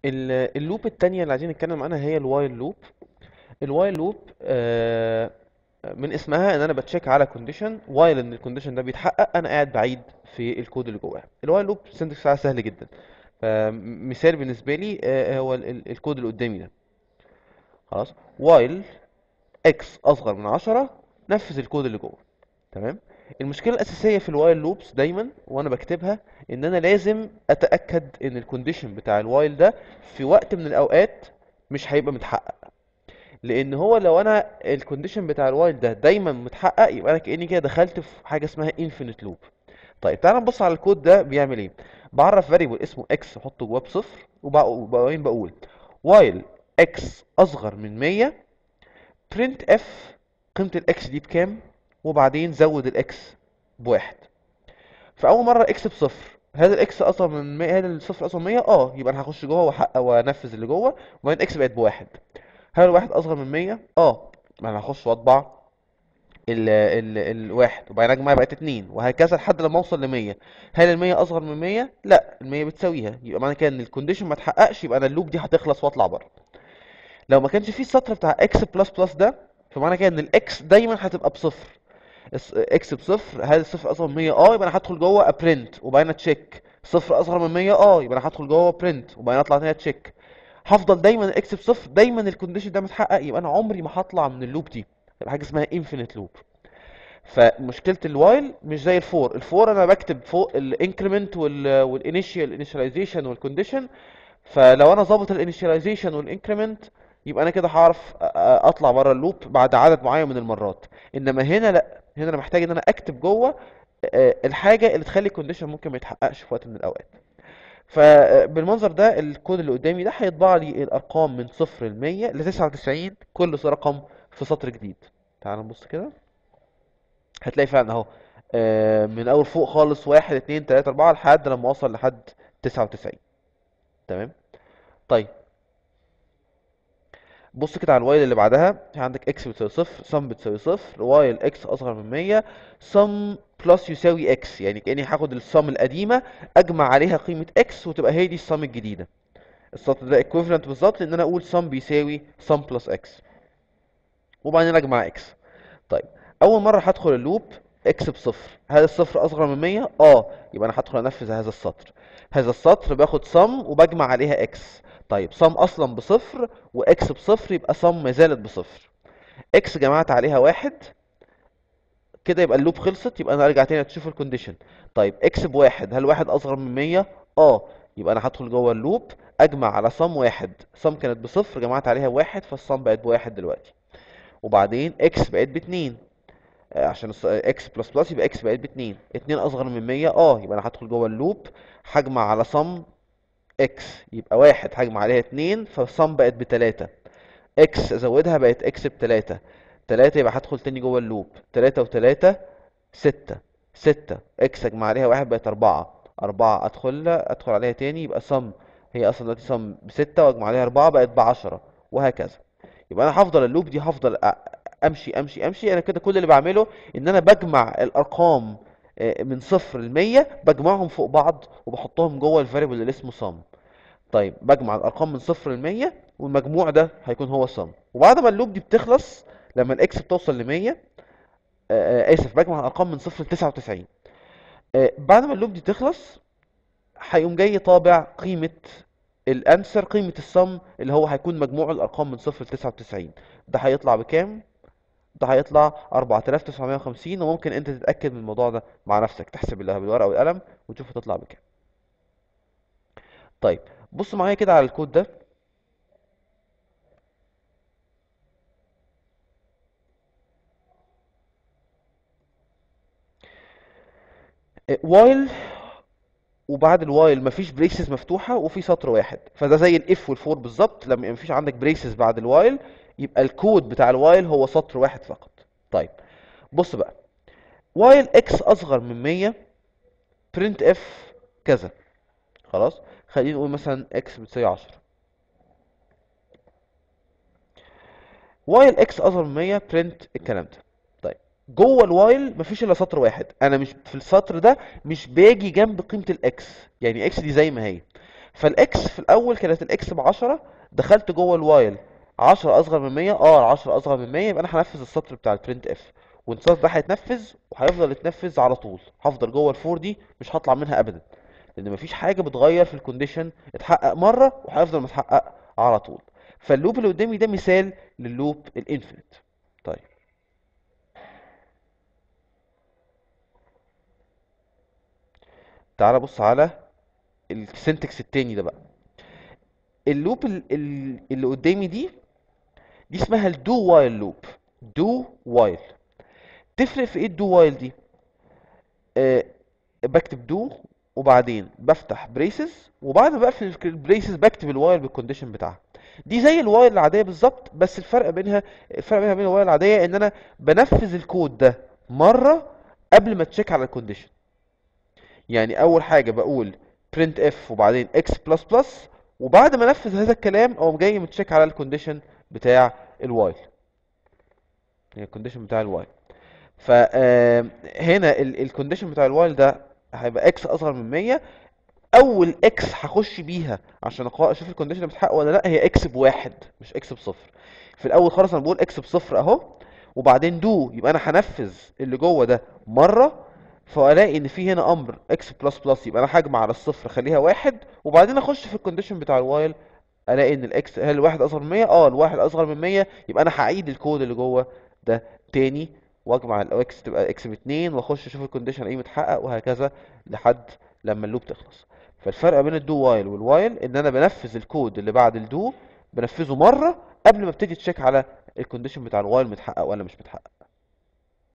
ال- اللوب التانية اللي عايزين نتكلم عنها هي الوايل لوب الوايل لوب آه، من اسمها ان انا بتشيك على كونديشن وايل ان الكونديشن ده بيتحقق انا قاعد بعيد في الكود اللي جواه الوايل لوب سنتكس بتاعها سهل جدا فمثال بالنسبه لي آه، هو ال- ال- الكود اللي قدامي ده خلاص وايل اكس اصغر من 10 نفذ الكود اللي جوه تمام المشكله الاساسيه في الوايل لوبس دايما وانا بكتبها ان انا لازم اتاكد ان الكونديشن بتاع الوايل ده في وقت من الاوقات مش هيبقى متحقق لان هو لو انا الكونديشن بتاع الوايل ده دايما متحقق يبقى انا كاني كده دخلت في حاجه اسمها انفينيت لوب طيب تعال نبص على الكود ده بيعمل ايه بعرف فاريبل اسمه اكس احطه جواه بصفر وبع- وبعدين بقول وايل اكس اصغر من 100 برنت اف قيمه الاكس دي بكام وبعدين زود الاكس بواحد فاول مره اكس بصفر هل الاكس اصغر من 100 هل الصفر اصغر من 100 اه يبقى انا هخش جوه واحقق وانفذ اللي جوه وبعدين اكس بقت بواحد هل الواحد اصغر من 100 اه ما انا هخش واطبع ال ال الواحد وبعدين اجمع بقت اتنين وهكذا لحد لما اوصل ل 100 هل ال 100 اصغر من 100 لا ال 100 بتساويها يبقى معنى كده ان الكونديشن ما اتحققش يبقى انا اللوب دي هتخلص واطلع بره لو ما كانش فيه السطر بتاع اكس بلس بلس ده فمعنى كده ان الاكس دايما هتبقى بصفر الس- اكس بصفر هل الصفر اصغر من 100 اه يبقى انا هدخل جوه ابرنت وبعدين اتشيك صفر اصغر من 100 اه يبقى انا هدخل جوه برنت وبعدين اطلع تاني اتشيك هفضل دايما الاكس بصفر دايما الكونديشن ده متحقق يبقى انا عمري ما هطلع من اللوب دي يبقى حاجه اسمها انفينيت لوب فمشكله الوايل مش زي الفور الفور انا بكتب فوق الانكريمنت والانيشال انيشاليزيشن والكونديشن فلو انا ظابط الانيشاليزيشن والانكريمنت يبقى انا كده هعرف أ- أ- اطلع بره اللوب بعد عدد معين من المرات انما هنا لا هنا انا محتاج ان انا اكتب جوه آه، الحاجه اللي تخلي الكونديشن ممكن ما يتحققش في وقت من الاوقات فبالمنظر ده الكود اللي قدامي ده هيطبع لي الارقام من صفر ل 100 ل 99 كل رقم في سطر جديد تعال نبص كده هتلاقي فعلا اهو آه، من اول فوق خالص واحد اتنين تلاتة اربعة لحد لما اوصل لحد 99 تمام طيب بص كده على الوايل اللي بعدها في عندك اكس بتساوي صفر سم بتساوي صفر وايل اكس اصغر من 100 سم بلس يساوي اكس يعني كاني هاخد السم القديمه اجمع عليها قيمه اكس وتبقى هي دي السم الجديده السطر ده equivalent بالظبط لان انا اقول سم بيساوي سم بلس اكس وبعدين اجمع اكس طيب اول مره هدخل اللوب اكس بصفر هل الصفر اصغر من 100 اه يبقى انا هدخل انفذ هذا السطر هذا السطر باخد صم وبجمع عليها اكس طيب صم اصلا بصفر واكس بصفر يبقى صم ما زالت بصفر اكس جمعت عليها واحد كده يبقى اللوب خلصت يبقى انا ارجع تاني تشوف الكونديشن طيب اكس بواحد هل واحد اصغر من 100 اه يبقى انا هدخل جوه اللوب اجمع على صم واحد صم كانت بصفر جمعت عليها واحد فالصم بقت بواحد دلوقتي وبعدين اكس بقت باتنين آه، عشان اكس بلس بلس يبقى اكس بقت باتنين اتنين اصغر من 100 اه يبقى انا هدخل جوه اللوب هجمع على صم اكس يبقى واحد هجمع عليها اتنين فالصم بقت بتلاتة اكس ازودها بقت اكس بتلاتة تلاتة يبقى هدخل تاني جوه اللوب تلاتة وتلاتة ستة ستة اكس اجمع عليها واحد بقت اربعة اربعة ادخل ادخل عليها تاني يبقى صم هي اصلا دلوقتي صم بستة واجمع عليها اربعة بقت بعشرة وهكذا يبقى انا هفضل اللوب دي هفضل أ- امشي امشي امشي انا كده كل اللي بعمله ان انا بجمع الارقام آه، من صفر لمية بجمعهم فوق بعض وبحطهم جوه الفاريبل اللي اسمه sum طيب بجمع الارقام من صفر لمية والمجموع ده هيكون هو sum وبعد ما اللوب دي بتخلص لما الاكس بتوصل لمية آه، آه، اسف بجمع الارقام من صفر لتسعة وتسعين آه، بعد ما اللوب دي تخلص هيقوم جاي طابع قيمة الانسر قيمة السم اللي هو هيكون مجموع الارقام من صفر لتسعة وتسعين ده هيطلع بكام؟ ده هيطلع 4950 وممكن انت تتأكد من الموضوع ده مع نفسك تحسب اللي بالورقة والقلم وتشوف هتطلع بكام طيب بص معايا كده على الكود ده وايل وبعد الوايل مفيش بريسز مفتوحة وفي سطر واحد فده زي الاف والفور بالظبط لما مفيش عندك بريسز بعد الوايل يبقى الكود بتاع الوايل هو سطر واحد فقط طيب بص بقى وايل اكس اصغر من 100 برنت اف كذا خلاص خلينا نقول مثلا اكس بتساوي 10 وايل اكس اصغر من 100 برنت الكلام ده طيب جوه الوايل مفيش الا سطر واحد انا مش في السطر ده مش باجي جنب قيمه الاكس يعني اكس دي زي ما هي فالاكس في الاول كانت الاكس ب 10 دخلت جوه الوايل 10 اصغر من 100 اه 10 اصغر من 100 يبقى انا هنفذ السطر بتاع البرنت اف والنصاص ده هيتنفذ وهيفضل يتنفذ على طول هفضل جوه الفور دي مش هطلع منها ابدا لان مفيش حاجه بتغير في الكونديشن اتحقق مره وهيفضل متحقق على طول فاللوب اللي قدامي ده مثال لللوب الانفينيت طيب تعال بص على السنتكس التاني ده بقى اللوب ال- ال- اللي قدامي دي دي اسمها الدو وايل لوب دو وايل تفرق في ايه الدو وايل دي آه بكتب دو وبعدين بفتح بريسز وبعد ما بقفل البريسز بكتب الوايل بالكونديشن بتاعها دي زي الوايل العاديه بالظبط بس الفرق بينها الفرق بينها وبين الوايل العاديه ان انا بنفذ الكود ده مره قبل ما تشيك على الكونديشن يعني اول حاجه بقول print f وبعدين x بلس بلس وبعد ما انفذ هذا الكلام اقوم جاي متشيك على الكونديشن بتاع الوايل يعني الكونديشن بتاع الوايل فهنا الكونديشن بتاع الوايل ده هيبقى x اصغر من 100 اول x هخش بيها عشان أقا- اشوف الكونديشن بتحقق ولا لا هي x بواحد مش x بصفر في الاول خالص انا بقول x بصفر اهو وبعدين دو يبقى انا هنفذ اللي جوه ده مره فالاقي ان في هنا امر x بلس بلس يبقى انا هجمع على الصفر اخليها واحد وبعدين اخش في الكونديشن بتاع الوايل الاقي ان الاكس هل الواحد اصغر من 100 اه الواحد اصغر من 100 يبقى انا هعيد الكود اللي جوه ده تاني واجمع الاكس تبقى اكس باتنين واخش اشوف الكونديشن ايه متحقق وهكذا لحد لما اللوب تخلص فالفرق بين الدو وايل والوايل ان انا بنفذ الكود اللي بعد الدو بنفذه مره قبل ما ابتدي تشيك على الكونديشن بتاع الوايل متحقق ولا مش متحقق